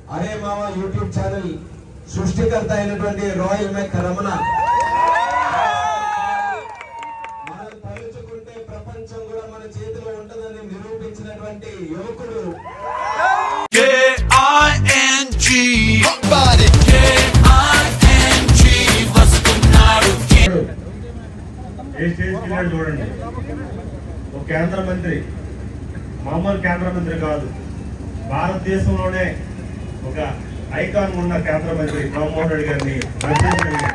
అరే మామ YouTube channel సృష్టికర్త అయినటువంటి రాయల్ మెక్ రమణ మనం తలుచుకుంటే ప్రపంచం కూడా మన చేతిలో ఉంటుందని నిరూపించినటువంటి యువకుడు K-I-N-G Body K-I-N-G వస్తున్నాడు ఏ స్టేజ్కి వెళ్ళాడు చూడండి ఒక కేంద్ర మంత్రి మామూలు కేంద్ర మంత్రి కాదు భారతదేశంలోనే ఒక ఐకాన్ ఉన్న కేంద్ర మంత్రి రామ్మోహన్ రెడ్డి గారిని ప్రశ్నించండి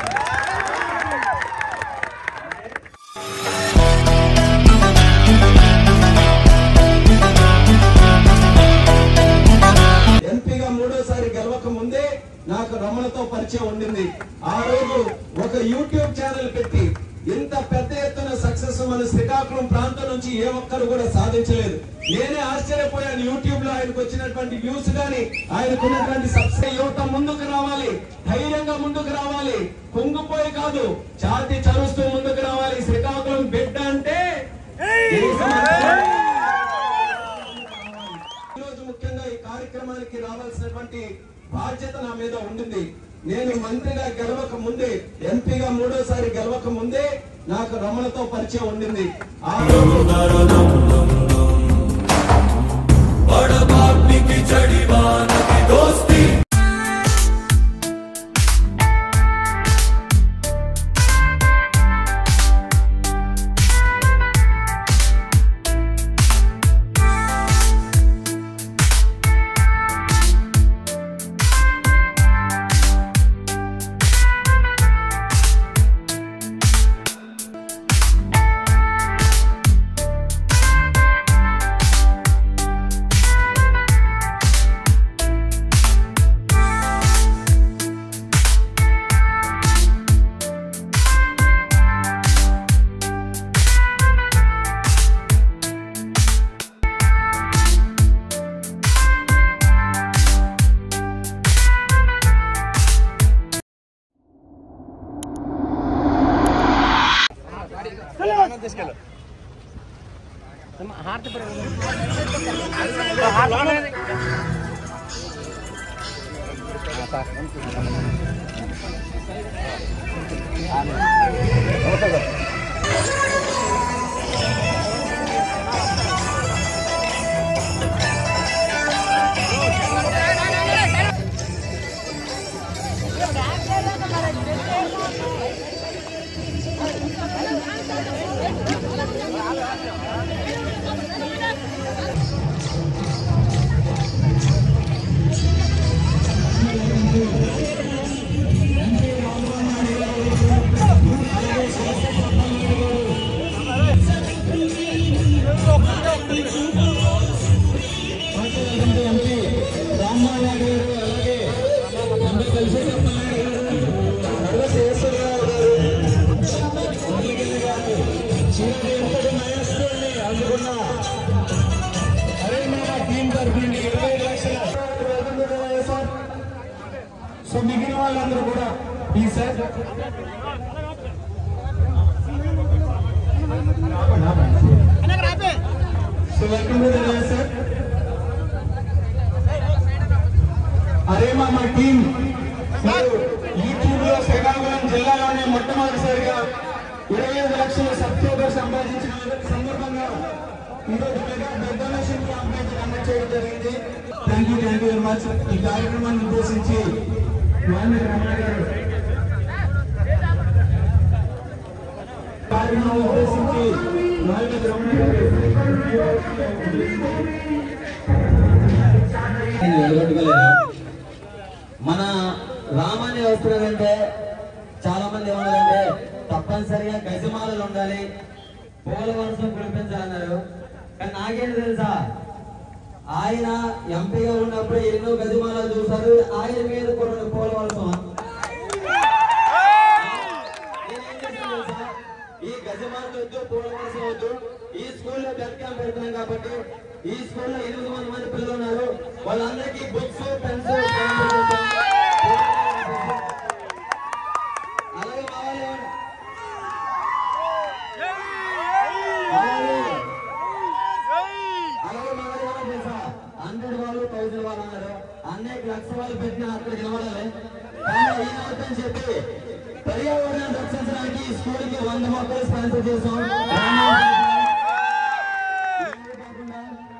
ఎంపీగా మూడోసారి గెలవక ముందే నాకు రమణతో పరిచయం ఉండింది ఆ రోజు ఒక యూట్యూబ్ ఛానల్ పెట్టి ఇంత పెద్ద ఎత్తున సక్సెస్ మన శ్రీకాకుళం ప్రాంతం నుంచి ఏ ఒక్కరు కూడా సాధించలేదు నేనే ఆశ్చర్యపోయాను యూట్యూబ్ లో ఆయనకు వచ్చినటువంటి వ్యూస్ గాని ఆయనకు ఉన్నటువంటి సబ్స్క్రైబ్ యువత ముందుకు రావాలి ధైర్యంగా ముందుకు రావాలి కుంగిపోయి కాదు ఛాతి చరుస్తూ ముందుకు రావాలి శ్రీకాకుళం బిడ్డ అంటే దేశమంతా ఈరోజు ముఖ్యంగా ఈ కార్యక్రమానికి రావాల్సినటువంటి బాధ్యత నా మీద ఉండింది నేను మంత్రిగా గెలవక ముందే ఎంపీగా మూడోసారి గెలవక ముందే నాకు రమణతో పరిచయం ఉండింది ఆ బడబాగ్నికి జడివానకి దోస్తి సో మిగిలిన వాళ్ళందరూ కూడా ఈ sir so welcome to the sir అరే మా మా టీం యూట్యూబ్ లో శ్రీకాకుళం జిల్లాలోనే మొట్టమొదటిసారిగా ఇరవై ఐదు లక్షల సబ్స్క్రైబర్ సంపాదించిన సందర్భంగా ఈరోజు మెగా పెద్ద డొనేషన్ క్యాంపెయిన్ కండక్ట్ చేయడం జరిగింది thank you thank you very much ఈ కార్యక్రమాన్ని ఉద్దేశించి వాల్మీకి రమణ గారు కార్యక్రమాన్ని ఉద్దేశించి వాల్మీకి రమణ గారు నిలబెట్టుకోలేదు మన రామాన్ని వస్తున్నారంటే చాలా మంది ఏమన్నారంటే తప్పనిసరిగా గజమాలలు ఉండాలి పూల వర్షం కురిపించాలన్నారు కానీ నాకేంటి తెలుసా ఆయన ఎంపీగా ఉన్నప్పుడు ఎన్నో గజమాలలు చూశారు ఆయన మీద కూడా పూల వర్షం నేనేం చేశాను తెలుసా? ఈ గజమాలు వద్దు పూల వర్షం వద్దు ఈ స్కూల్లో బ్లడ్ క్యాంప్ పెడుతున్నాం కాబట్టి ఈ స్కూల్లో ఎనిమిది మంది మంది పిల్లలు ఉన్నారు వాళ్ళందరికీ బుక్స్ పెన్స్ అలాగే మా వాళ్ళు ఏమన్నా- అలాగే అలాగే మా వాళ్ళు ఏమన్నా తెలుసా హండ్రెడ్ వాళ్ళు థౌసండ్ వాళ్ళు అన్నారు ఆ అన్నయ్యకి లక్ష వాళ్ళు పెట్టిన అక్కడ నిలబడాలి కానీ ఈయన వద్దని చెప్పి పర్యావరణాన్ని రక్షించడానికి ఈ స్కూల్ కి వంద మొక్కలు స్పాన్సర్ చేసాం ఇవే కాకుండా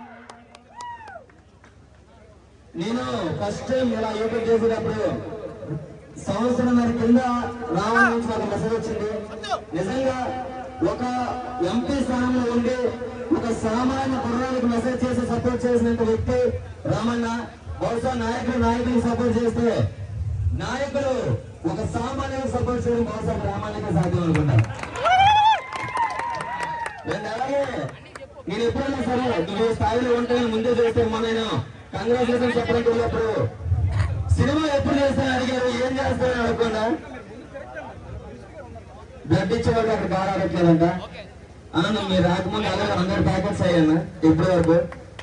నేను ఫస్ట్ టైం ఇలా యూట్యూబ్ చేసేటప్పుడు సంవత్సరం కింద రావడం నుంచి నాకు మెసేజ్ వచ్చింది నిజంగా ఒక ఎంపీ స్థానంలో ఉండి ఒక సామాన్య కుర్రానికి మెసేజ్ చేసి సపోర్ట్ చేసినంత వ్యక్తి రామన్న బహుశా నాయకులు నాయకులకు సపోర్ట్ చేస్తే నాయకులు ఒక సామాన్యులకు సపోర్ట్ చేయడం బహుశా రామానికి సాధ్యం అనుకుంటా నేను అలాగే నేను ఎప్పుడైనా సరే నువ్వు ఈ స్థాయిలో ఉంటానని ముందే చేస్తే మొన్న నేను కంగ్రాచులేషన్ చెప్పడానికి వెళ్ళినప్పుడు సినిమా ఎప్పుడు చేస్తాను అడిగారు ఏం చేస్తానని అడగకుండా బ్లడ్ ఇచ్చేవాళ్ళు అక్కడ బాగా ఆడట్లేదంట అన్న మీరు రాకముందు అలాగే హండ్రెడ్ ప్యాకెట్స్ అయ్యాను ఇప్పటి వరకు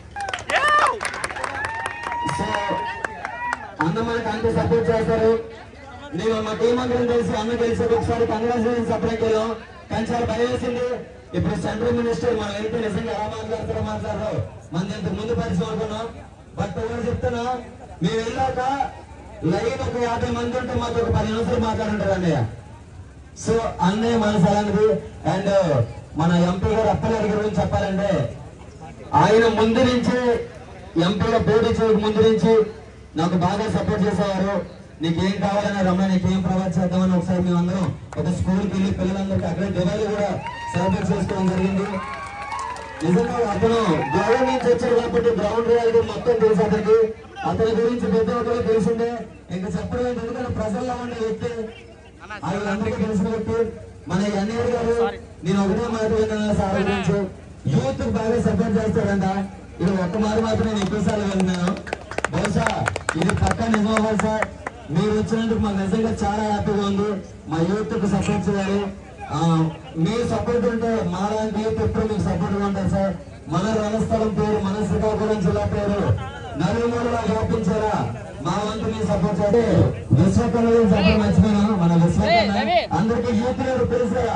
సో అన్న మనకు అంత సపోర్ట్ చేస్తారు నేను మా టీం అందరం కలిసి అన్న కలిసి ఒకసారి కంగ్రాచులేషన్ చెప్పడానికి వెళ్ళాం కానీ చాలా భయం వేసింది ఇప్పుడు సెంట్రల్ మినిస్టర్ మనం వెళ్తే నిజంగా ఎలా మాట్లాడతారో మాట్లాడరు మన ఇంతకు ముందు పరిచయం అనుకున్నాం బట్ ఎవరు చెప్తున్నా మేము వెళ్ళాక లైన్ ఒక యాభై మంది ఉంటే మాకు ఒక పది నిమిషాలు మాట్లాడుంటారు అన్నయ్య సో అన్నయ్య మనసు అలాంటిది అండ్ మన ఎంపీ గారు అప్పలగారి గురించి చెప్పాలంటే ఆయన ముందు నుంచి ఎంపీగా పోటీ చేయక ముందు నుంచి నాకు బాగా సపోర్ట్ చేసేవారు నీకు ఏం కావాలని రమణ నీకు ఏం ప్రొవైడ్ చేద్దామని ఒకసారి మేము అందరం ఒక స్కూల్కి వెళ్ళి పిల్లలందరికీ అక్కడే దివాళీ కూడా సెలబ్రేట్ చేసుకోవడం జరిగింది నిజంగా అతను గ్రౌండ్ నుంచి వచ్చాడు కాబట్టి గ్రౌండ్ రియాలిటీ మొత్తం తెలుసు అతనికి అతని గురించి ప్రతి ఒక్కరు తెలిసిందే ఇంకా చెప్పడం ఏంటి, ఎందుకంటే ప్రజల్లో ఉండే వ్యక్తి వాళ్ళందరికీ తెలిసిన వ్యక్తి మన ఎన్ఆర్ గారు నేను ఒకటే మాట విన్నాను సార్ గురించి యూత్ బాగా సపోర్ట్ చేస్తాడంట ఇది ఒక్క మాట మాత్రం నేను ఎక్కువ సార్లు విన్నాను బహుశా ఇది పక్క నిజం అవ్వాలి సార్ మీరు వచ్చినందుకు మాకు నిజంగా చాలా హ్యాపీగా ఉంది మా యూత్ కు సపోర్ట్ చేయాలి ఆ, మీ సపోర్ట్ ఉంటే మా లాంటి యూత్ ఎప్పుడు మీకు సపోర్ట్ గా ఉంటారు సార్ మన రణస్థలం పేరు మన శ్రీకాకుళం జిల్లా పేరు నలుమూలలా వ్యాపించారా మా వంతు మీ సపోర్ట్ చేస్తే విశ్వకర్మ సపోర్ట్ మర్చిపోయినాను మన విశ్వకర్మ అందరికీ యూత్ లీడర్ తెలుసు కదా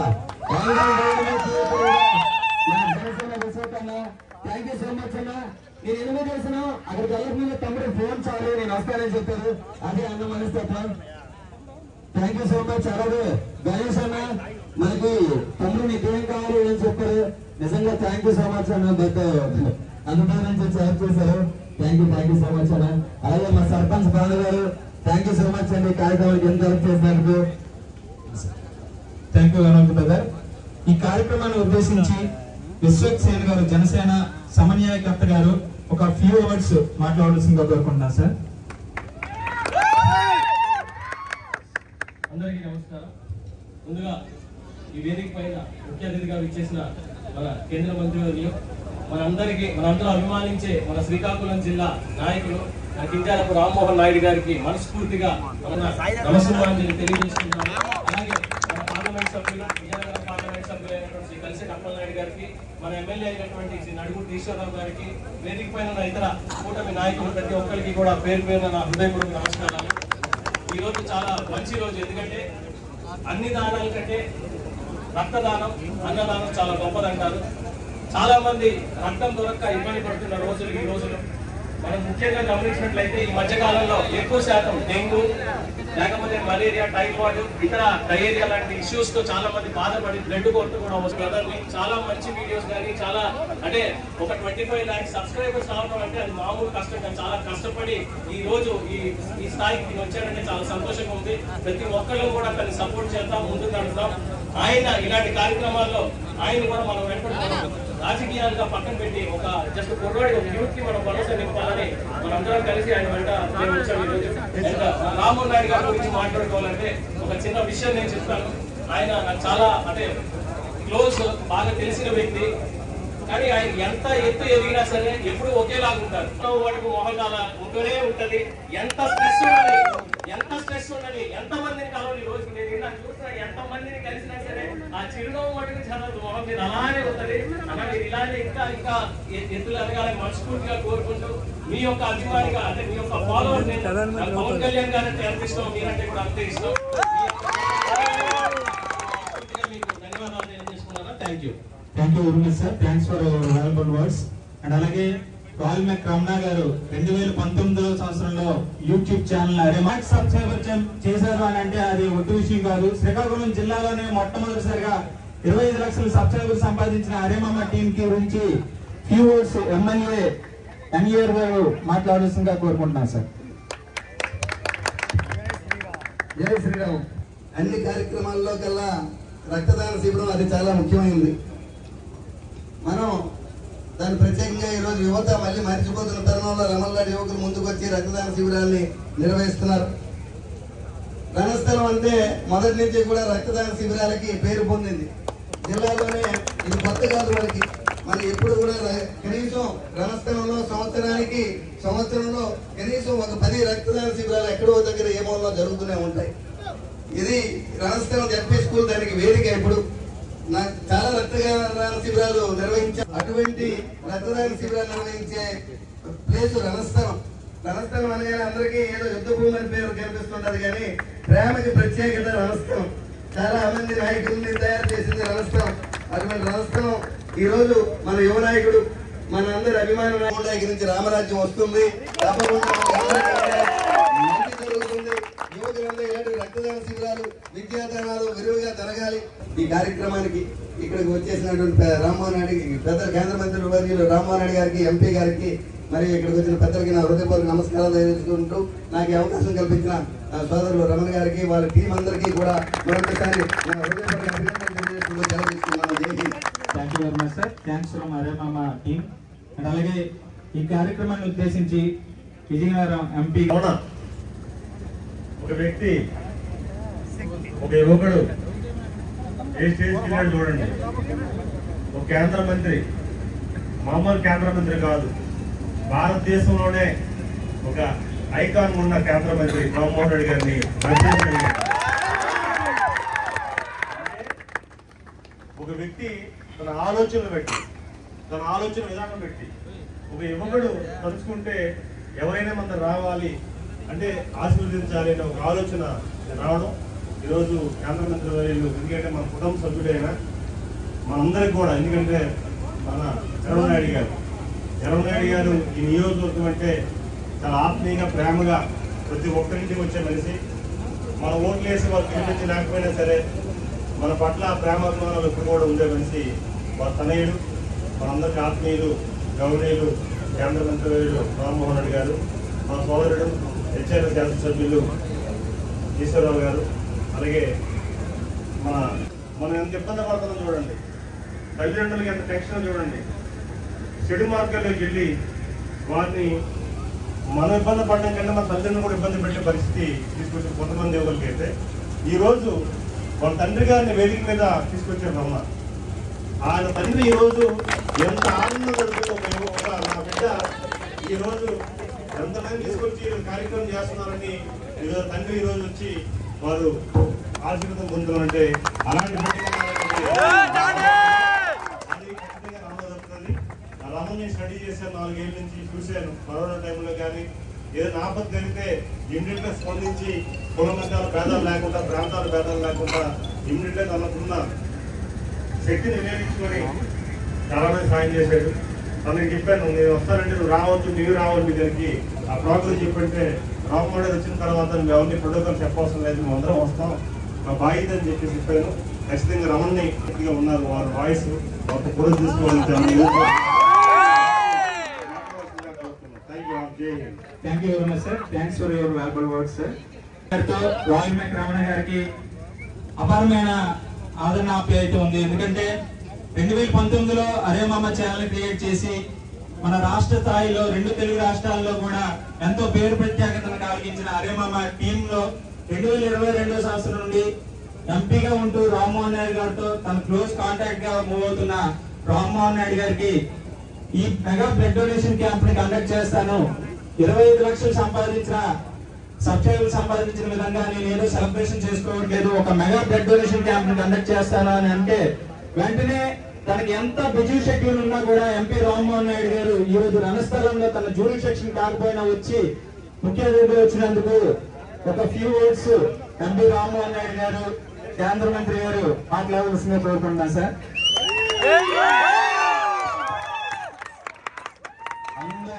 థ్యాంక్ యూ సో మచ్ అన్న నేను ఎందుకు చేసిన అక్కడికి వెళ్ళక మీద తమ్ముడు ఫోన్ చాలు నేను వస్తానని చెప్పారు అదే అన్న మనస్తత్వం థ్యాంక్ యూ సో మచ్ అలాగే గణేష్ అన్న మనకి తమ్ముడు నీకేం కావాలి అని చెప్పారు నిజంగా థ్యాంక్ యూ సో మచ్ అన్న బట్ అందులో నుంచి హెల్ప్ చేశారు thank you thank you so much అన్న అలాగే మా సర్పంచ్ బాలు గారు థ్యాంక్ యూ సో మచ్ అండి ఈ కార్యక్రమానికి ఎంత హెల్ప్ చేసినందుకు థ్యాంక్ యూ అనంత్ బ్రదర్ ఈ కార్యక్రమాన్ని ఉద్దేశించి విశ్వక్సేన్ గారు జనసేన సమన్వయకర్త గారు ఒక ఫ్యూ వర్డ్స్ మాట్లాడాల్సిందిగా కోరుకుంటున్నాను సార్ అందరికీ నమస్కారం ముందుగా ఈ వేదిక పైన ముఖ్య అతిథిగా విచ్చేసిన మన కేంద్ర మంత్రివర్యులు మనందరికీ మనందరూ అభిమానించే మన శ్రీకాకుళం జిల్లా నాయకులు మన కింజారపు రామ్మోహన్ నాయుడు గారికి మనస్ఫూర్తిగా మన నమస్కారాంజలి తెలియజేస్తున్నాను అలాగే మన పార్లమెంట్ సభ్యులు విజయనగరం పార్లమెంట్ సభ్యులైనటువంటి శ్రీ కలిసి నాయుడు గారికి మన ఎమ్మెల్యే అయినటువంటి శ్రీ నడుగురు ఈశ్వరరావు గారికి వేదిక పైన ఉన్న ఇతర కూటమి నాయకులు ప్రతి ఒక్కరికి కూడా పేరు పేరున నా హృదయపూర్వక నమస్కారాలు ఈ రోజు చాలా మంచి రోజు ఎందుకంటే అన్ని దానాల కంటే రక్తదానం అన్నదానం చాలా గొప్పదంటారు చాలా మంది రక్తం దొరక్క ఇబ్బంది పడుతున్న రోజులు ఈ రోజులు మనం ముఖ్యంగా గమనించినట్లయితే ఈ మధ్య కాలంలో ఎక్కువ శాతం డెంగ్యూ లేకపోతే మలేరియా టైఫాయిడ్ ఇతర డయేరియా లాంటి ఇష్యూస్ తో చాలా మంది బాధపడి బ్లడ్ కొట్టు కూడా వస్తుంది చాలా మంచి వీడియోస్ కానీ చాలా అంటే ఒక ట్వంటీ ఫైవ్ ల్యాక్స్ సబ్స్క్రైబర్స్ రావడం అంటే అది మామూలు కష్టం కాదు. చాలా కష్టపడి ఈ రోజు ఈ ఈ స్థాయికి నేను వచ్చాడంటే చాలా సంతోషంగా ఉంది ప్రతి ఒక్కళ్ళు కూడా అతన్ని సపోర్ట్ చేద్దాం ముందుకు నడుద్దాం ఆయన ఇలాంటి కార్యక్రమాల్లో ఆయన కూడా మనం వెంటనే రాజకీయాలుగా పక్కన పెట్టి ఒక జస్ట్ కుర్రాడి ఒక యూత్ కి మనం భరోసా నింపాలని మనందరం కలిసి ఆయన వెంట మేము వచ్చాం ఈరోజు అండ్ రామ్మోహన్ నాయుడు గారి గురించి మాట్లాడుకోవాలంటే ఒక చిన్న విషయం నేను చెప్తాను ఆయన నాకు చాలా అంటే క్లోజ్ బాగా తెలిసిన వ్యక్తి కానీ ఆయన ఎంత ఎత్తు ఎదిగినా సరే ఎప్పుడు ఒకేలాగా ఉంటారు వాటికి మొహం అలా ఉంటూనే ఉంటది ఎంత స్ట్రెస్ ఉన్నది ఎంత స్ట్రెస్ ఉన్నది ఎంత మందిని కలవాలి ఈ రోజు నేను ఇలా చూసిన ఎంత మందిని కలిసినా సరే ఆ చిరునవ్వు మటుకు చదవదు మొహం మీద అలానే ఉంటది అలా మీరు ఇలానే ఇంకా ఇంకా ఎ- ఎత్తులు ఎదగాలని మనస్ఫూర్తిగా కోరుకుంటూ మీ యొక్క అభిమానిగా అంటే మీ యొక్క ఫాలోవర్ పవన్ కళ్యాణ్ గారు అంటే ఎంత ఇష్టం మీరంటే కూడా అంతే ఇష్టం మనస్ఫూర్తిగా మీకు ధన్యవాదాలు తెలియజేసుకున్నాను thank you thank you very much sir thanks for valuable words and అలాగే వాల్మీకి రమణ గారు రెండు వేల పంతొమ్మిదో సంవత్సరంలో యూట్యూబ్ ఛానల్ రిమార్క్ సబ్స్క్రైబర్ చే- చేశారు అని అంటే అది ఒట్టి విషయం కాదు శ్రీకాకుళం జిల్లాలోనే మొట్టమొదటిసారిగా ఇరవై ఐదు లక్షల సబ్స్క్రైబర్ సంపాదించిన అరేమమ్మ టీం కి గురించి ఫ్యూ వర్డ్స్ ఎమ్మెల్యే ఎన్ఈఆర్ గారు మాట్లాడాల్సిందిగా కోరుకుంటున్నాను సార్ జై శ్రీరామ్ అన్ని కార్యక్రమాల్లో కల్లా రక్తదాన శిబిరం అది చాలా ముఖ్యమైనది మనం దాన్ని ప్రత్యేకంగా ఈరోజు యువత మళ్ళీ మర్చిపోతున్న తరుణంలో రమల్లాడి యువకులు ముందుకు వచ్చి రక్తదాన శిబిరాన్ని నిర్వహిస్తున్నారు రణస్థలం అంటే మొదటి నుంచి కూడా రక్తదాన శిబిరాలకి పేరు పొందింది జిల్లాలోనే ఇది కొత్త కాదు మనకి మరి ఎప్పుడు కూడా ర- కనీసం రణస్థలంలో సంవత్సరానికి సంవత్సరంలో కనీసం ఒక పది రక్తదాన శిబిరాలు ఎక్కడో దగ్గర ఏ మూలలో జరుగుతూనే ఉంటాయి ఇది రణస్థలం జడ్పీ స్కూల్ దానికి వేదిక ఇప్పుడు నాకు చాలా రక్తదాన శిబిరాలు నిర్వహించా అటువంటి రక్తదాన శిబిరాలు నిర్వహించే ప్లేస్ రణస్థలం రణస్థలం అనగానే అందరికీ ఏదో యుద్ధ భూమి అని పేరు కనిపిస్తుంటది కానీ ప్రేమకి ప్రత్యేకత రణస్థలం చాలా మంది నాయకుల్ని తయారు చేసింది రణస్థలం అటువంటి రణస్థలం ఈ రోజు మన యువ నాయకుడు మన అందరి అభిమాన నాయకుడి నుంచి రామరాజ్యం వస్తుంది తప్పకుండా మనకి అందరికీ మంచి జరుగుతుంది యువకులందరూ ఏడు రక్తదాన శిబిరాలు విద్యాదానాలు విరివిగా జరగాలి ఈ కార్యక్రమానికి ఇక్కడికి వచ్చేసినటువంటి పె- రామ్మోహన్ రెడ్డి పెద్ద కేంద్ర మంత్రి వర్యులు రామ్మోహన్ రెడ్డి గారికి ఎంపీ గారికి మరియు ఇక్కడికి వచ్చిన పెద్దలకి నా హృదయపూర్వక నమస్కారాలు తెలియజేసుకుంటూ నాకు ఈ అవకాశం కల్పించిన ఆ, సోదరులు రమణ గారికి వాళ్ళ టీం అందరికీ కూడా మరొకసారి నా హృదయపూర్వక అభినందనలు తెలియజేసుకుంటూ సెలవు తీసుకున్నాను Jai Hind thank you very much sir thanks from అరేమమ్మ టీం అండ్ అలాగే ఈ కార్యక్రమాన్ని ఉద్దేశించి విజయనగరం ఎంపీ అవునా ఒక వ్యక్తి ఒక యువకుడు ఏ స్టేజ్కి వెళ్ళాడు చూడండి ఒక కేంద్ర మంత్రి మామూలు కేంద్ర మంత్రి కాదు భారతదేశంలోనే ఒక ఐకాన్ ఉన్న కేంద్ర మంత్రి రామ్మోహన్ రెడ్డి గారిని పరిచయం చేయాలి. ఒక వ్యక్తి తన ఆలోచనలు పెట్టి తన ఆలోచన విధానం పెట్టి ఒక యువకుడు తలుచుకుంటే ఎవరైనా మన రావాలి అంటే ఆశీర్వదించాలి అనే ఒక ఆలోచన రావడం ఈరోజు కేంద్ర మంత్రి వర్యులు ఎందుకంటే మన కుటుంబ సభ్యుడైనా మనందరికి కూడా ఎందుకంటే మన చంద్రబాబు గారు చంద్రబాబు గారు ఈ నియోజకవర్గం అంటే చాలా ఆత్మీయంగా ప్రేమగా ప్రతి ఒక్కరింటికి వచ్చే మనిషి మన ఓట్లు వేసి వాళ్ళు పిలిపించి లేకపోయినా సరే మన పట్ల ప్రేమాభిమానాలు ఎప్పుడు కూడా ఉండే మనిషి వాళ్ళ తనయుడు మనందరికి ఆత్మీయులు గౌరవీయులు కేంద్ర మంత్రివర్యులు రామ్మోహన్ రెడ్డి గారు మా సోదరుడు హెచ్ఆర్ శాసనసభ్యులు ఈశ్వరరావు గారు అలాగే మన మనం ఎంత ఇబ్బంది పడుతుందో చూడండి తల్లిదండ్రులకి ఎంత టెన్షన్ చూడండి చెడు మార్గాల్లోకి వెళ్ళి వారిని మనం ఇబ్బంది పడడం కంటే మన తల్లిదండ్రులు కూడా ఇబ్బంది పెట్టే పరిస్థితి తీసుకొచ్చిన కొంతమంది యువకులకి అయితే ఈ రోజు వాళ్ళ తండ్రి గారిని వేదిక మీద తీసుకొచ్చారు రమ్మ ఆయన తండ్రి ఈ రోజు ఎంత ఆనందం పడుతుందో ఒక యువ- ఒక నా బిడ్డ ఈ రోజు ఎంతమంది తీసుకొచ్చి ఈ కార్యక్రమం చేస్తున్నారని ఈరోజు తండ్రి ఈ రోజు వచ్చి వారు ఆశీర్వాదం పొందుతున్నారంటే అలాంటి బిడ్డగా అది ఖచ్చితంగా రామలో దొరుకుతుంది ఆ రామని స్టడీ చేశాను నాలుగేళ్ల నుంచి చూశాను కరోనా టైంలో కానీ ఏదైనా ఆపద జరిగితే ఇమ్మీడియట్ గా స్పందించి కుల మతాల భేదాలు లేకుండా ప్రాంతాల భేదాలు లేకుండా ఇమ్మీడియట్ గా తనకున్న శక్తిని వినియోగించుకొని చాలా మంది సాయం చేశాడు తనకి చెప్పాను నేను వస్తానంటే నువ్వు రావద్దు నీవు రావాలి మీ దగ్గరికి ఆ ప్రోగ్రామ్ చెప్పంటే రామమోడీ వచ్చిన తర్వాత నువ్వు ఎవరిని ప్రోటోకాల్ చెప్పవసరం లేదు మేము అందరం వస్తాం మా బాధ్యత అని చెప్పి చెప్పాను ఖచ్చితంగా రమణని గట్టిగా ఉన్నారు వారి వాయిస్ వారి కూడా తీసుకోవాలి thank you Jai Hind thank you very much sir thanks for your valuable words sir గారితో వాల్మీకి రమణ గారికి అపారమైన ఆదరణ ఆప్యాయత ఉంది ఎందుకంటే రెండు వేల పంతొమ్మిదిలో అరేమామ ఛానల్ క్రియేట్ చేసి మన రాష్ట్ర స్థాయిలో రెండు తెలుగు రాష్ట్రాల్లో కూడా ఎంతో పేరు ప్రత్యేకతను కలిగించిన అరేమామ టీమ్ లో రెండు వేల ఇరవై రెండో సంవత్సరం నుండి ఎంపీగా ఉంటూ రామ్మోహన్ నాయుడు గారితో తన క్లోజ్ కాంటాక్ట్ గా మూవ్ అవుతున్న రామ్మోహన్ నాయుడు గారికి ఈ మెగా బ్లడ్ డొనేషన్ క్యాంప్ ని కండక్ట్ చేస్తాను ఇరవై ఐదు లక్షలు సంపాదించిన సబ్స్క్రైబర్లు సంపాదించిన విధంగా నేను ఏదో సెలబ్రేషన్ చేసుకోవట్లేదు ఒక మెగా బ్లడ్ డొనేషన్ క్యాంప్ ని కండక్ట్ చేస్తాను అని అంటే వెంటనే తనకి ఎంత బిజీ షెడ్యూల్ ఉన్నా కూడా ఎంపీ రామ్మోహన్ నాయుడు గారు ఈ రోజు రణస్థలంలో తన జూరీ సెక్షన్ కాకపోయినా వచ్చి ముఖ్య అతిథిగా వచ్చినందుకు ఒక few words MP Rammohan Naidu garu కేంద్ర మంత్రి గారు మాట్లాడవలసిందిగా కోరుకుంటున్నాను సార్ అందరూ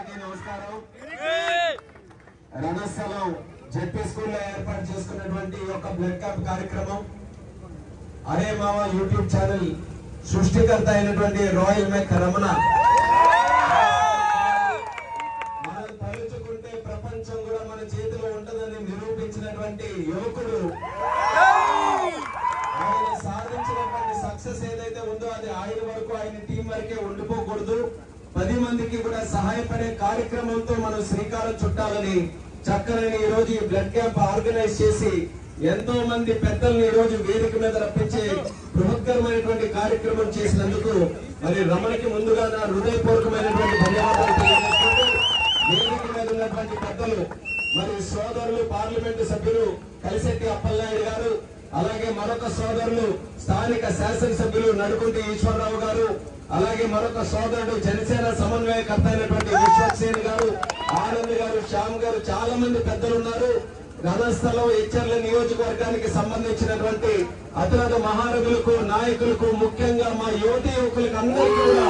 రణస్థలం జెపీ స్కూల్లో ఏర్పాటు చేసుకున్నటువంటి ఈ యొక్క బ్లడ్ క్యాంప్ కార్యక్రమం అరే మావ యూట్యూబ్ ఛానల్ సృష్టికర్త అయినటువంటి రాయల్ మెక్ రమణ మనం తలుచుకుంటే ప్రపంచం కూడా మన చేతిలో ఉంటుందని నిరూపించినటువంటి యువకుడు ఆయన సాధించినటువంటి సక్సెస్ ఏదైతే ఉందో అది ఆయన వరకు ఆయన టీం వరకే ఉండిపోకూడదు పది మందికి కూడా సహాయపడే కార్యక్రమంతో మనం శ్రీకారం చుట్టాలని చక్కనని ఈ రోజు ఈ బ్లడ్ క్యాంప్ ఆర్గనైజ్ చేసి ఎంతో మంది పెద్దల్ని ఈ రోజు వేదిక మీద రప్పించే బృహత్కరమైనటువంటి కార్యక్రమం చేసినందుకు మరి రమణకి ముందుగా నా హృదయపూర్వకమైనటువంటి ధన్యవాదాలు తెలియజేసుకుంటూ వేదిక మీద ఉన్నటువంటి పెద్దలు మరి సోదరులు పార్లమెంటు సభ్యులు కలిశెట్టి అప్పలనాయుడు గారు అలాగే మరొక సోదరులు స్థానిక శాసనసభ్యులు నడుకుంటి ఈశ్వరరావు గారు అలాగే మరొక సోదరుడు జనసేన సమన్వయకర్త అయినటువంటి విశ్వక్సేన్ గారు ఆనంద్ గారు శ్యామ్ గారు చాలా మంది పెద్దలు ఉన్నారు రణస్థలం హెచ్చర్ల నియోజకవర్గానికి సంబంధించినటువంటి అతిరథ మహారథులకు నాయకులకు ముఖ్యంగా మా యువతి యువకులకు అందరికీ కూడా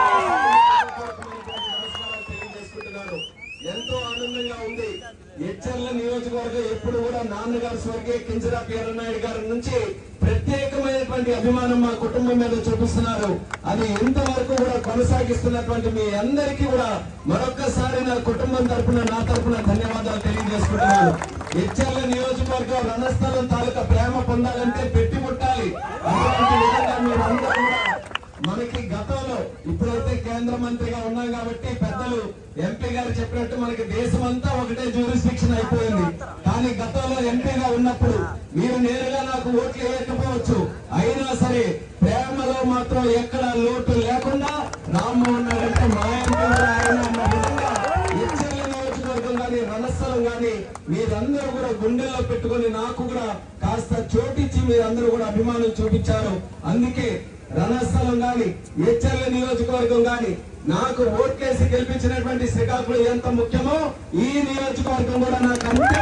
నమస్కారాలు తెలియజేసుకుంటున్నాను ఎంతో ఆనందంగా ఉంది హెచ్చర్ల నియోజకవర్గం ఎప్పుడు కూడా నాన్నగారు స్వర్గీయ కింజరాపు ఎర్రనాయుడు గారి నుంచి ప్రత్యేకమైనటువంటి అభిమానం మా కుటుంబం మీద చూపిస్తున్నారు అది ఇంతవరకు కూడా కొనసాగిస్తున్నటువంటి మీ అందరికీ కూడా మరొక్కసారి నా కుటుంబం తరపున నా తరపున ధన్యవాదాలు తెలియజేసుకుంటున్నాను హెచ్చర్ల నియోజకవర్గం రణస్థలం తాలూకా ప్రేమ పొందాలంటే పెట్టి ముట్టాలి అటువంటి విధంగా మీరందరూ కూడా మనకి గతంలో ఇప్పుడైతే కేంద్ర మంత్రిగా ఉన్నాం కాబట్టి పెద్దలు ఎంపీ గారు చెప్పినట్టు మనకి దేశం అంతా ఒకటే జ్యూరిస్డిక్షన్ అయిపోయింది కానీ గతంలో ఎంపీగా ఉన్నప్పుడు మీరు నేరుగా నాకు ఓట్లు వేయకపోవచ్చు అయినా సరే ప్రేమలో మాత్రం ఎక్కడ లోటు లేకుండా రామ్మోహన్ నాయుడు అంటే మా ఎంపీ కూడా ఆయన అన్న విధంగా హెచ్చరిక నియోజకవర్గం కానీ రణస్థలం కానీ మీరందరూ కూడా గుండెల్లో పెట్టుకొని నాకు కూడా కాస్త చోటిచ్చి మీరందరూ కూడా అభిమానం చూపించారు అందుకే రణస్థలం గాని హెచ్చర్ల నియోజకవర్గం గాని నాకు ఓట్లేసి గెలిపించినటువంటి శ్రీకాకుళం ఎంత ముఖ్యమో ఈ నియోజకవర్గం కూడా నాకు అంతే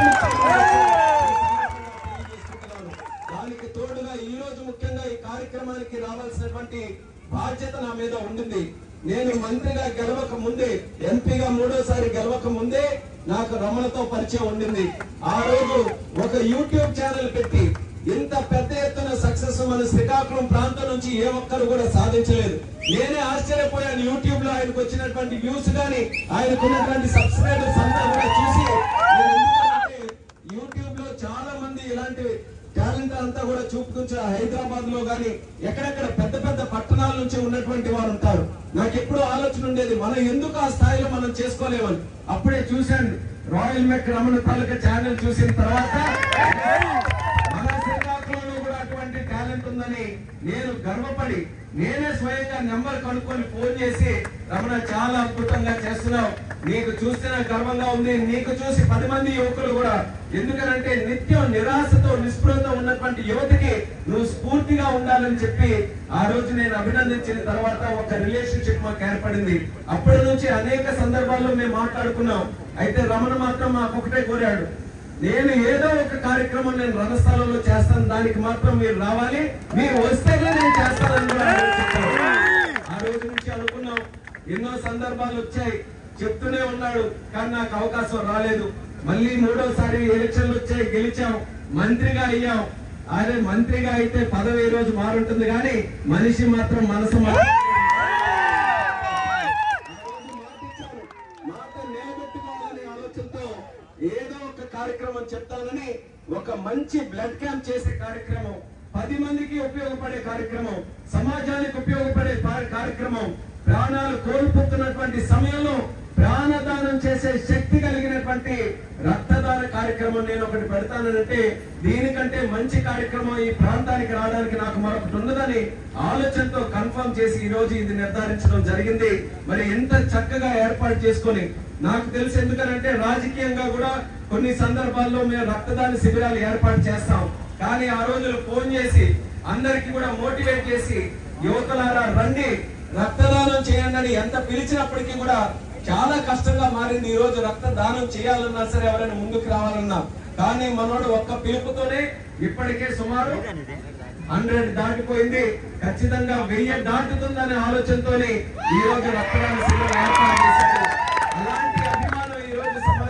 ముఖ్యం దానికి తోడుగా ఈ రోజు ముఖ్యంగా ఈ కార్యక్రమానికి రావాల్సినటువంటి బాధ్యత నా మీద ఉండింది నేను మంత్రిగా గెలవక ముందే ఎంపీగా మూడోసారి గెలవక ముందే నాకు రమణతో పరిచయం ఉండింది ఆ రోజు ఒక యూట్యూబ్ ఛానల్ పెట్టి ఇంత పెద్ద ఎత్తున సక్సెస్ మన శ్రీకాకుళం ప్రాంతం నుంచి ఏ ఒక్కరు కూడా సాధించలేదు నేనే ఆశ్చర్యపోయాను యూట్యూబ్ లో ఆయనకు వచ్చినటువంటి వ్యూస్ గాని ఆయనకున్నటువంటి సబ్స్క్రైబర్స్ అంతా కూడా చూసి నేను ఎందుకంటే యూట్యూబ్ లో చాలా మంది ఇలాంటి టాలెంట్ అంతా కూడా చూపుకుంటూ హైదరాబాద్ లో గాని ఎక్కడెక్కడ పెద్ద పెద్ద పట్టణాల నుంచి ఉన్నటువంటి వారు ఉంటారు నాకు ఎప్పుడు ఆలోచన ఉండేది మనం ఎందుకు ఆ స్థాయిలో మనం చేసుకోలేమని అప్పుడే చూశాను రాయల్ మెక్ రమణ తాలూకా ఛానల్ చూసిన తర్వాత మన శ్రీకాకుళంలో కూడా అటువంటి టాలెంట్ ఉందని నేను గర్వపడి నేనే స్వయంగా నెంబర్ కనుక్కొని ఫోన్ చేసి రమణ చాలా అద్భుతంగా చేస్తున్నావు నీకు చూస్తే నాకు గర్వంగా ఉంది నీకు చూసి పది మంది యువకులు కూడా ఎందుకనంటే నిత్యం నిరాశతో నిస్పృహతో ఉన్నటువంటి యువతికి నువ్వు స్ఫూర్తిగా ఉండాలని చెప్పి ఆ రోజు నేను అభినందించిన తర్వాత ఒక రిలేషన్షిప్ మాకు ఏర్పడింది అప్పటి నుంచి అనేక సందర్భాల్లో మేము మాట్లాడుకున్నాం అయితే రమణ మాత్రం మాకు ఒకటే కోరాడు నేను ఏదో ఒక కార్యక్రమం నేను రణస్థలంలో చేస్తాను దానికి మాత్రం మీరు రావాలి మీరు వస్తేనే నేను చేస్తానని కూడా ఆయన చెప్పారు. ఆ రోజు నుంచి అనుకున్నాం ఎన్నో సందర్భాలు వచ్చాయి చెప్తూనే ఉన్నాడు కానీ నాకు అవకాశం రాలేదు మళ్ళీ మూడోసారి ఎలక్షన్లు వచ్చాయి గెలిచాం మంత్రిగా అయ్యాం అదే మంత్రిగా అయితే పదవి ఈ రోజు మారుంటుంది కానీ మనిషి మాత్రం మనసు మాత్రం మాట నిలబెట్టుకోవాలనే ఆలోచనతో ఏదో ఒక కార్యక్రమం చెప్తానని ఒక మంచి బ్లడ్ క్యాంప్ చేసే కార్యక్రమం పది మందికి ఉపయోగపడే కార్యక్రమం సమాజానికి ఉపయోగపడే పా- కార్యక్రమం ప్రాణాలు కోల్పోతున్నటువంటి సమయంలో ప్రాణదానం చేసే శక్తి కలిగినటువంటి రక్తదాన కార్యక్రమం నేను ఒకటి పెడతానంటే దీనికంటే మంచి కార్యక్రమం ఈ ప్రాంతానికి రావడానికి నాకు మరొకటి ఉన్నదని ఆలోచనతో కన్ఫర్మ్ చేసి ఈ రోజు ఇది నిర్ధారించడం జరిగింది మరి ఎంత చక్కగా ఏర్పాటు చేసుకొని నాకు తెలిసి ఎందుకనంటే రాజకీయంగా కూడా కొన్ని సందర్భాల్లో మేము రక్తదాన శిబిరాలు ఏర్పాటు చేస్తాం కానీ ఆ రోజులు ఫోన్ చేసి అందరికి కూడా మోటివేట్ చేసి యువతలారా రండి రక్తదానం చేయండి అని ఎంత పిలిచినప్పటికీ కూడా చాలా కష్టంగా మారింది ఈ రోజు రక్తదానం చేయాలన్నా సరే ఎవరైనా ముందుకు రావాలన్నా కానీ మనోడు ఒక్క పిలుపుతోనే ఇప్పటికే సుమారు హండ్రెడ్ దాటిపోయింది ఖచ్చితంగా వెయ్యి దాటుతుందనే ఆలోచనతోనే ఈ రోజు రక్తదాన శిబిరం ఏర్పాటు చేశారు అలాంటి అభిమానం ఈ రోజు సమాజంలో పొంద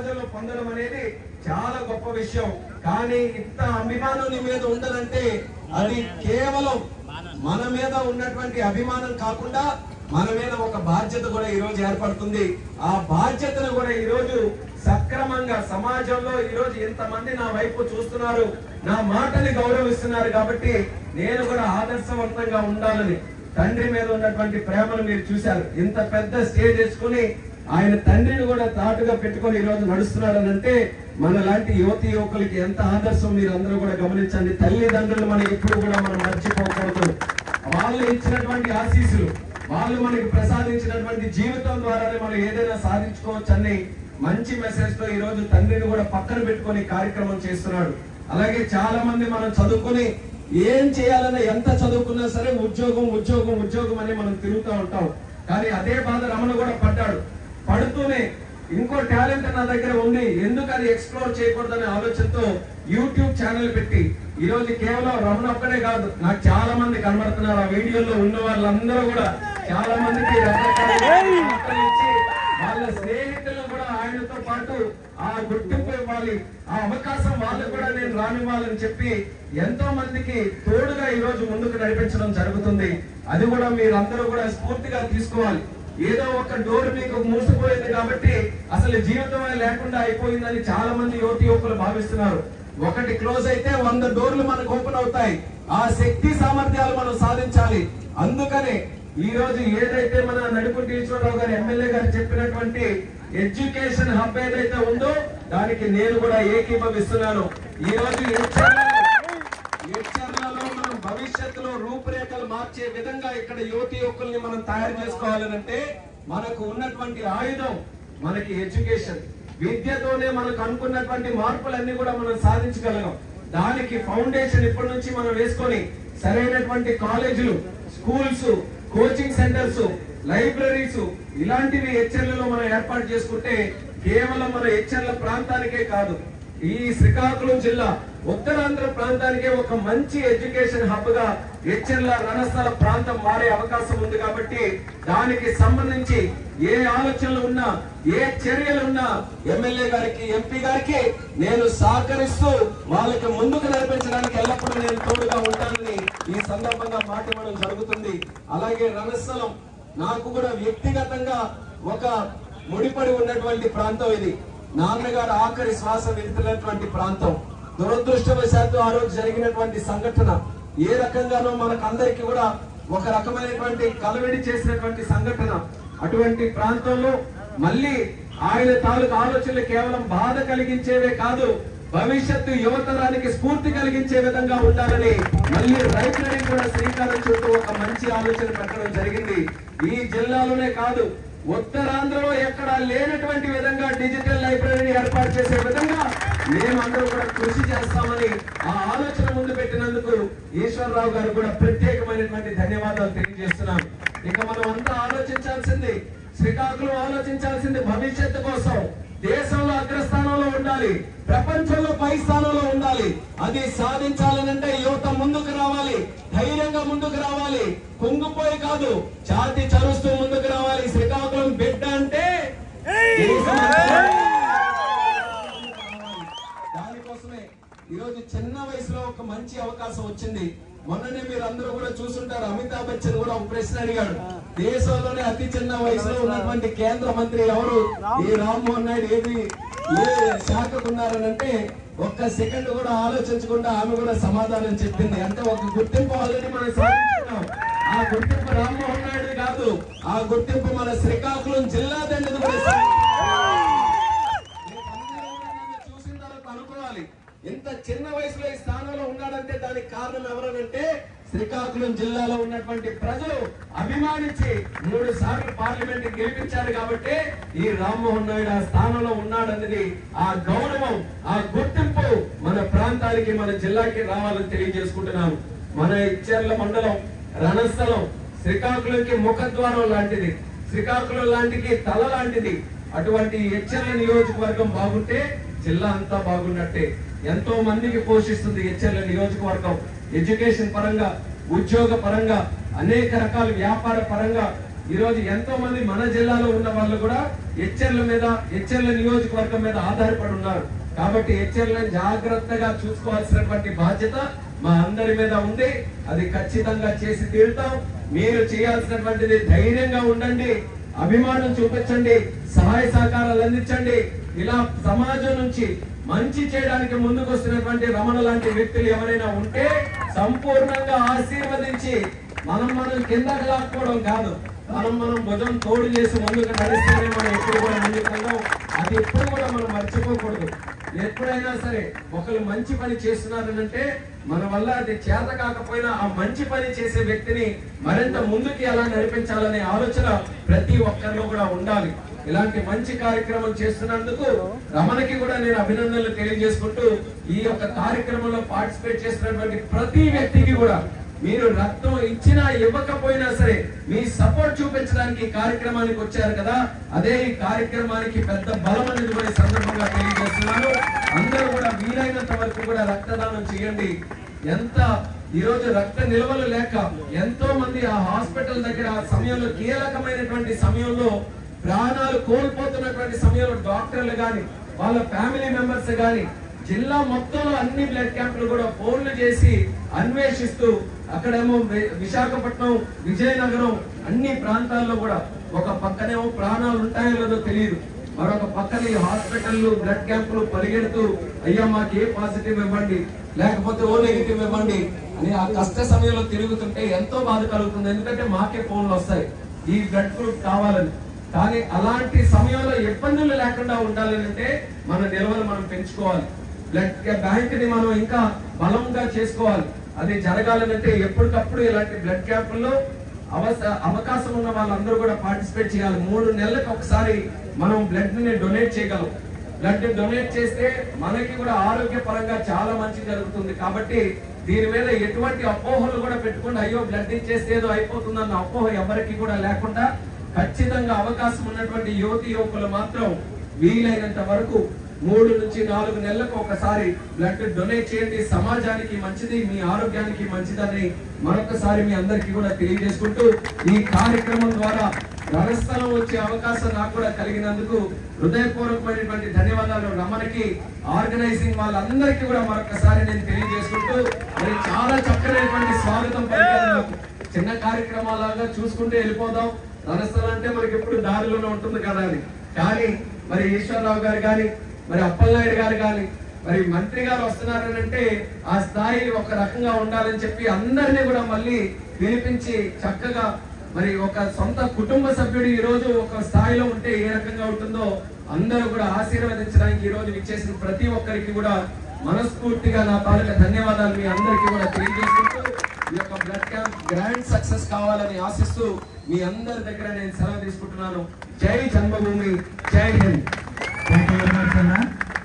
పొందడం అనేది చాలా గొప్ప విషయం కానీ ఇంత అభిమానం నీ మీద ఉండదంటే అది కేవలం మన మీద ఉన్నటువంటి అభిమానం కాకుండా మన మీద ఒక బాధ్యత కూడా ఈ రోజు ఏర్పడుతుంది ఆ బాధ్యతను కూడా ఈ రోజు సక్రమంగా సమాజంలో ఈ రోజు ఇంతమంది నా వైపు చూస్తున్నారు నా మాటని గౌరవిస్తున్నారు కాబట్టి నేను కూడా ఆదర్శవంతంగా ఉండాలని తండ్రి మీద ఉన్నటువంటి ప్రేమను మీరు చూశారు ఇంత పెద్ద స్టేజ్ వేసుకుని ఆయన తండ్రిని కూడా తాటుగా పెట్టుకొని ఈ రోజు నడుస్తున్నాడు అని అంటే మన లాంటి యువతి యువకులకి ఎంత ఆదర్శం మీరు అందరూ కూడా గమనించండి తల్లిదండ్రులు మనం ఎప్పుడు కూడా మనం మర్చిపోకూడదు వాళ్ళు ఇచ్చినటువంటి ఆశీస్సులు వాళ్ళు మనకి ప్రసాదించినటువంటి జీవితం ద్వారానే మనం ఏదైనా సాధించుకోవచ్చు అని మంచి మెసేజ్ తో ఈ రోజు తండ్రిని కూడా పక్కన పెట్టుకొని కార్యక్రమం చేస్తున్నాడు అలాగే చాలా మంది మనం చదువుకొని ఏం చేయాలన్నా ఎంత చదువుకున్నా సరే ఉద్యోగం ఉద్యోగం ఉద్యోగం అని మనం తిరుగుతూ ఉంటాం కానీ అదే బాధ రమణ కూడా పడ్డాడు పడుతూనే ఇంకో టాలెంట్ నా దగ్గర ఉంది ఎందుకు అది ఎక్స్ప్లోర్ చేయకూడదనే ఆలోచనతో యూట్యూబ్ ఛానల్ పెట్టి ఈ రోజు కేవలం రమణ ఒక్కడే కాదు నాకు చాలా మంది కనబడుతున్నారు ఆ వీడియోలో ఉన్న వాళ్ళందరూ కూడా చాలా మందికి రకరకాల వార్తలు ఇచ్చి వాళ్ళ స్నేహితులను కూడా ఆయనతో పాటు ఆ గుర్తింపు ఇవ్వాలి ఆ అవకాశం వాళ్ళకు కూడా నేను రానివ్వాలని చెప్పి ఎంతో మందికి తోడుగా ఈ రోజు ముందుకు నడిపించడం జరుగుతుంది అది కూడా మీరందరూ కూడా స్ఫూర్తిగా తీసుకోవాలి ఏదో ఒక డోర్ మీకు మూసిపోయింది కాబట్టి అసలు జీవితమే లేకుండా అయిపోయిందని చాలా మంది యువతి యువకులు భావిస్తున్నారు ఒకటి క్లోజ్ అయితే వంద డోర్లు మనకు ఓపెన్ అవుతాయి ఆ శక్తి సామర్థ్యాలు మనం సాధించాలి అందుకనే ఈ రోజు ఏదైతే మన నడుపుటి ఈశ్వరరావు గారు ఎమ్మెల్యే గారు చెప్పినటువంటి ఎడ్యుకేషన్ హబ్ ఏదైతే ఉందో దానికి నేను కూడా ఏకీభవిస్తున్నాను ఈ రోజు హెచ్చర్లలో మనం భవిష్యత్తులో రూపురేఖలు మార్చే విధంగా ఇక్కడ యువతి యువకుల్ని మనం తయారు చేసుకోవాలనంటే మనకు ఉన్నటువంటి ఆయుధం మనకి ఎడ్యుకేషన్ విద్యతోనే మనకు అనుకున్నటువంటి మార్పులన్నీ కూడా మనం సాధించగలం దానికి ఫౌండేషన్ ఇప్పటి నుంచి మనం వేసుకొని సరైనటువంటి కాలేజీలు స్కూల్స్ కోచింగ్ సెంటర్స్ లైబ్రరీస్ ఇలాంటివి హెచ్చర్లలో మనం ఏర్పాటు చేసుకుంటే కేవలం మన హెచ్చర్ల ప్రాంతానికే కాదు ఈ శ్రీకాకుళం జిల్లా ఉత్తరాంధ్ర ప్రాంతానికే ఒక మంచి ఎడ్యుకేషన్ హబ్ గా హెచ్చర్ల రణస్థల ప్రాంతం మారే అవకాశం ఉంది కాబట్టి దానికి సంబంధించి ఏ ఆలోచనలు ఉన్నా ఏ చర్యలు ఉన్నా ఎమ్మెల్యే గారికి ఎంపీ గారికి నేను సహకరిస్తూ వాళ్ళకి ముందుకు నడిపించడానికి ఎల్లప్పుడూ నేను తోడుగా ఉంటానని ఈ సందర్భంగా మాట ఇవ్వడం జరుగుతుంది అలాగే రణస్థలం నాకు కూడా వ్యక్తిగతంగా ఒక ముడిపడి ఉన్నటువంటి ప్రాంతం ఇది నాన్నగారు ఆఖరి శ్వాస విడుతున్నటువంటి ప్రాంతం దురదృష్టవశాత్తు ఆ రోజు జరిగినటువంటి సంఘటన ఏ రకంగానో మనకు అందరికి కూడా ఒక రకమైనటువంటి కలవిడి చేసినటువంటి సంఘటన అటువంటి ప్రాంతంలో మళ్ళీ ఆయన తాలూకు ఆలోచనలు కేవలం బాధ కలిగించేవే కాదు భవిష్యత్తు యువతరానికి స్ఫూర్తి కలిగించే విధంగా ఉండాలని మళ్ళీ లైబ్రరీ కూడా శ్రీకారం చుట్టూ ఒక మంచి ఆలోచన పెట్టడం జరిగింది ఈ జిల్లాలోనే కాదు ఉత్తరాంధ్రలో ఎక్కడా లేనటువంటి విధంగా డిజిటల్ లైబ్రరీని ఏర్పాటు చేసే విధంగా మేమందరూ కూడా కృషి చేస్తామని ఆ ఆలోచన ముందు పెట్టినందుకు ఈశ్వరరావు గారు కూడా ప్రత్యేకమైనటువంటి ధన్యవాదాలు తెలియజేస్తున్నాం ఇక మనం అంతా ఆలోచించాల్సింది శ్రీకాకుళం ఆలోచించాల్సింది భవిష్యత్తు కోసం దేశంలో అగ్రస్థానంలో ఉండాలి ప్రపంచంలో పై స్థానంలో ఉండాలి అది సాధించాలనంటే యువత ముందుకు రావాలి ధైర్యంగా ముందుకు రావాలి కుంగిపోయి కాదు ఛాతి చరుస్తూ ముందుకు రావాలి శ్రీకాకుళం బిడ్డ అంటే దేశమంతా దానికోసమే ఈరోజు చిన్న వయసులో ఒక మంచి అవకాశం వచ్చింది మొన్ననే మీరు అందరూ కూడా చూసుంటారు అమితాబ్ బచ్చన్ కూడా ఒక ప్రశ్న అడిగాడు దేశంలోనే అతి చిన్న వయసులో ఉన్నటువంటి కేంద్ర మంత్రి ఎవరు ఈ రామ్మోహన్ నాయుడు ఏది ఏ శాఖకు ఉన్నారనంటే ఒక్క సెకండ్ కూడా ఆలోచించకుండా ఆమె కూడా సమాధానం చెప్పింది అంటే ఒక గుర్తింపు ఆల్రెడీ మనం సాధించుకున్నాం ఆ గుర్తింపు రామ్మోహన్ నాయుడు కాదు ఆ గుర్తింపు మన శ్రీకాకుళం జిల్లా దండది కూడా మీరందరూ కూడా నన్ను చూసిన తర్వాత అనుకోవాలి ఇంత చిన్న వయసులో ఈ స్థానంలో ఉన్నాడంటే దానికి కారణం ఎవరనంటే శ్రీకాకుళం జిల్లాలో ఉన్నటువంటి ప్రజలు అభిమానించి మూడు సార్లు పార్లమెంట్ గెలిపించారు కాబట్టి ఈ రామ్మోహన్ నాయుడు ఆ స్థానంలో ఉన్నాడన్నది ఆ గౌరవం ఆ గుర్తింపు మన ప్రాంతానికి మన జిల్లాకి రావాలని తెలియజేసుకుంటున్నాం మన ఇచ్చర్ల మండలం రణస్థలం శ్రీకాకుళంకి ముఖద్వారం లాంటిది శ్రీకాకుళం లాంటికి తల లాంటిది అటువంటి హెచ్చర్ల నియోజకవర్గం బాగుంటే జిల్లా అంతా బాగున్నట్టే ఎంతో మందికి పోషిస్తుంది హెచ్చర్ల నియోజకవర్గం ఎడ్యుకేషన్ పరంగా ఉద్యోగ పరంగా అనేక రకాల వ్యాపార పరంగా ఈ రోజు ఎంతో మంది మన జిల్లాలో ఉన్న వాళ్ళు కూడా హెచ్చర్ల మీద హెచ్చర్ల నియోజకవర్గం మీద ఆధారపడి ఉన్నారు కాబట్టి హెచ్చర్లను జాగ్రత్తగా చూసుకోవాల్సినటువంటి బాధ్యత మా అందరి మీద ఉంది అది ఖచ్చితంగా చేసి తీరుతాం మీరు చేయాల్సినటువంటిది ధైర్యంగా ఉండండి అభిమానం చూపించండి సహాయ సహకారాలు అందించండి ఇలా సమాజం నుంచి మంచి చేయడానికి ముందుకు వస్తున్నటువంటి రమణ లాంటి వ్యక్తులు ఎవరైనా ఉంటే సంపూర్ణంగా ఆశీర్వదించి మనం మనం కిందకి లాక్కోవడం కాదు మనం మనం భుజం తోడు చేసి ముందుకు నడిస్తేనే మనం ఎప్పుడు కూడా ముందుకు వెళ్దాం అది ఎప్పుడు కూడా మనం మర్చిపోకూడదు ఎప్పుడైనా సరే ఒకరు మంచి పని చేస్తున్నారనంటే మన వల్ల అది చేత కాకపోయినా ఆ మంచి పని చేసే వ్యక్తిని మరింత ముందుకి ఎలా నడిపించాలనే ఆలోచన ప్రతి ఒక్కరిలో కూడా ఉండాలి ఇలాంటి మంచి కార్యక్రమం చేస్తున్నందుకు రమణకి కూడా నేను అభినందనలు తెలియజేసుకుంటూ ఈ యొక్క కార్యక్రమంలో పార్టిసిపేట్ చేస్తున్నటువంటి ప్రతి వ్యక్తికి కూడా మీరు రక్తం ఇచ్చినా ఇవ్వకపోయినా సరే మీ సపోర్ట్ చూపించడానికి ఈ కార్యక్రమానికి వచ్చారు కదా అదే ఈ కార్యక్రమానికి పెద్ద బలం అనేది కూడా ఈ సందర్భంగా తెలియజేస్తున్నాను అందరూ కూడా వీలైనంత వరకు కూడా రక్తదానం చేయండి ఎంత ఈ రోజు రక్త నిల్వలు లేక ఎంతో మంది ఆ హాస్పిటల్ దగ్గర ఆ సమయంలో కీలకమైనటువంటి సమయంలో ప్రాణాలు కోల్పోతున్నటువంటి సమయంలో డాక్టర్లు గాని వాళ్ళ ఫ్యామిలీ మెంబర్స్ గాని జిల్లా మొత్తంలో అన్ని బ్లడ్ క్యాంపులు కూడా ఫోన్లు చేసి అన్వేషిస్తూ అక్కడేమో వి- విశాఖపట్నం విజయనగరం అన్ని ప్రాంతాల్లో కూడా ఒక పక్కనేమో ప్రాణాలు ఉంటాయో లేదో తెలియదు మరొక పక్కన ఈ హాస్పిటల్లు బ్లడ్ క్యాంపులు పరిగెడుతూ అయ్యా మాకు ఏ పాజిటివ్ ఇవ్వండి లేకపోతే ఓ నెగిటివ్ ఇవ్వండి అని ఆ కష్ట సమయంలో తిరుగుతుంటే ఎంతో బాధ కలుగుతుంది ఎందుకంటే మాకే ఫోన్లు వస్తాయి ఈ బ్లడ్ గ్రూప్ కావాలని కానీ అలాంటి సమయంలో ఇబ్బందులు లేకుండా ఉండాలి అంటే మన నిల్వలు మనం పెంచుకోవాలి బ్లడ్ బ్యాంక్ ని మనం ఇంకా బలంగా చేసుకోవాలి అది జరగాలంటే ఎప్పటికప్పుడు ఇలాంటి బ్లడ్ క్యాంపుల్లో అవస అవకాశం ఉన్న వాళ్ళందరూ కూడా పార్టిసిపేట్ చేయాలి మూడు నెలలకు ఒకసారి మనం బ్లడ్ ని డొనేట్ చేయగలం బ్లడ్ డొనేట్ చేస్తే మనకి కూడా ఆరోగ్యపరంగా చాలా మంచి జరుగుతుంది కాబట్టి దీని మీద ఎటువంటి అపోహలు కూడా పెట్టుకుండా అయ్యో బ్లడ్ ఇచ్చేస్తే ఏదో అయిపోతుందన్న అపోహ ఎవరికి కూడా లేకుండా ఖచ్చితంగా అవకాశం ఉన్నటువంటి యువతి యువకులు మాత్రం వీలైనంత వరకు మూడు నుంచి నాలుగు నెలలకు ఒకసారి బ్లడ్ డొనేట్ చేయండి సమాజానికి మంచిది మీ ఆరోగ్యానికి మంచిదని మరొకసారి మీ అందరికీ కూడా తెలియజేసుకుంటూ ఈ కార్యక్రమం ద్వారా రణస్థలం వచ్చే అవకాశం నాకు కూడా కలిగినందుకు హృదయపూర్వకమైనటువంటి ధన్యవాదాలు రమణకి ఆర్గనైజింగ్ వాళ్ళందరికీ కూడా మరొకసారి నేను తెలియజేసుకుంటూ మరి చాలా చక్కనైనటువంటి స్వాగతం పలికారు నాకు. చిన్న కార్యక్రమాలాగా చూసుకుంటూ వెళ్ళిపోదాం రణస్థలం అంటే మనకి ఎప్పుడు దారిలోనే ఉంటుంది కదా అని కానీ మరి ఈశ్వరరావు గారు కానీ మరి అప్పలనాయుడు గారు కానీ మరి మంత్రి గారు వస్తున్నారని అంటే ఆ స్థాయి ఒక రకంగా ఉండాలని చెప్పి అందరినీ కూడా మళ్ళీ పిలిపించి చక్కగా మరి ఒక సొంత కుటుంబ సభ్యుడు ఈ రోజు ఒక స్థాయిలో ఉంటే ఏ రకంగా ఉంటుందో అందరూ కూడా ఆశీర్వదించడానికి ఈ రోజు విచ్చేసిన ప్రతి ఒక్కరికి కూడా మనస్ఫూర్తిగా నా తాలూకా ధన్యవాదాలు మీ అందరికీ కూడా తెలియజేసుకుంటూ ఈ యొక్క బ్లడ్ క్యాంప్ గ్రాండ్ సక్సెస్ కావాలని ఆశిస్తూ మీ అందరి దగ్గర నేను సెలవు తీసుకుంటున్నాను జై జన్మభూమి Jai Hind thank you very much అన్న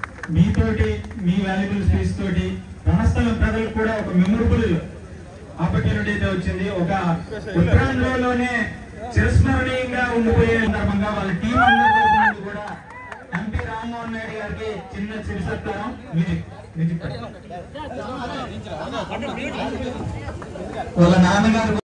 మీతోటి మీ వాల్యుబుల్ స్పీచ్ తోటి రణస్థలం ప్రజలకు కూడా ఒక మెమొరబుల్ ఆపర్చునిటీ అయితే వచ్చింది ఒక ఉత్తరాంధ్రలోనే చిరస్మరణీయంగా ఉండిపోయే సందర్భంగా వాళ్ళ టీం అందరి తరపు నుండి కూడా ఎంపీ రామ్మోహన్ నాయుడు గారికి చిన్న చిరు సత్కారం మ్యూజిక్ మ్యూజిక్ వాళ్ళ నాన్నగారు